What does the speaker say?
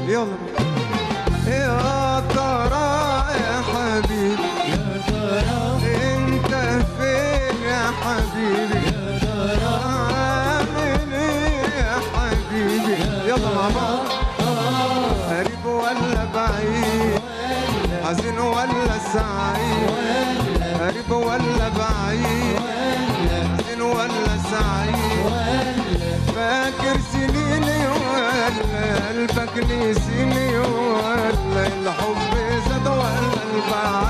يلا يا ترى يا حبيبي يا ترى انت فين يا حبيبي يا ترى عامل ايه يا حبيبي يلا مع بعض قريب ولا بعيد حزين ولا سعيد قريب ولا بعيد حزين ولا سعيد فاكر سنيني ولا قلبك نسيني ولا الحب زاد ولا البعد